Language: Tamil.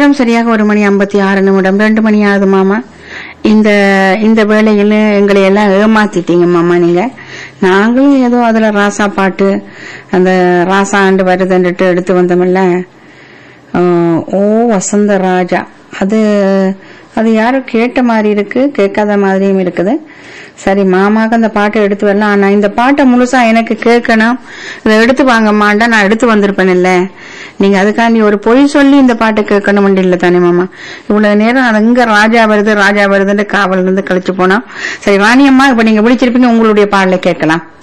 நேரம் சரியாக ஒரு மணி ஐம்பத்தி ஆறு நிமிடம் ரெண்டு மணி ஆகுது மாமா இந்த இந்த வேளையில எங்களை எல்லாம் ஏமாத்திட்டீங்க மாமா நீங்க நாங்களும் ஏதோ அதுல ராசா பாட்டு அந்த ராசா ஆண்டு வருதுன்னுட்டு எடுத்து வந்தோம்ல ஆஹ், ஓ வசந்த ராஜா அது அது யாரும் கேட்ட மாதிரி இருக்கு கேட்காத மாதிரியும் இருக்குது சரி மாமாக்கு அந்த பாட்டை எடுத்து வரலாம் ஆனா இந்த பாட்டை முழுசா எனக்கு கேட்கணும் இதை எடுத்து வாங்கம்மாண்டா நான் எடுத்து வந்திருப்பேன் இல்ல நீங்க அதுக்காண்டி ஒரு பொய் சொல்லி இந்த பாட்டை கேட்கணும் இல்ல தானே மாமா இவ்வளவு நேரம் அது எங்க ராஜா வருது ராஜா வருதுன்னு காவல் இருந்து கழிச்சு போனோம் சரி ராணியம்மா இப்ப நீங்க பிடிச்சிருப்பீங்க உங்களுடைய பாடலை கேட்கலாம்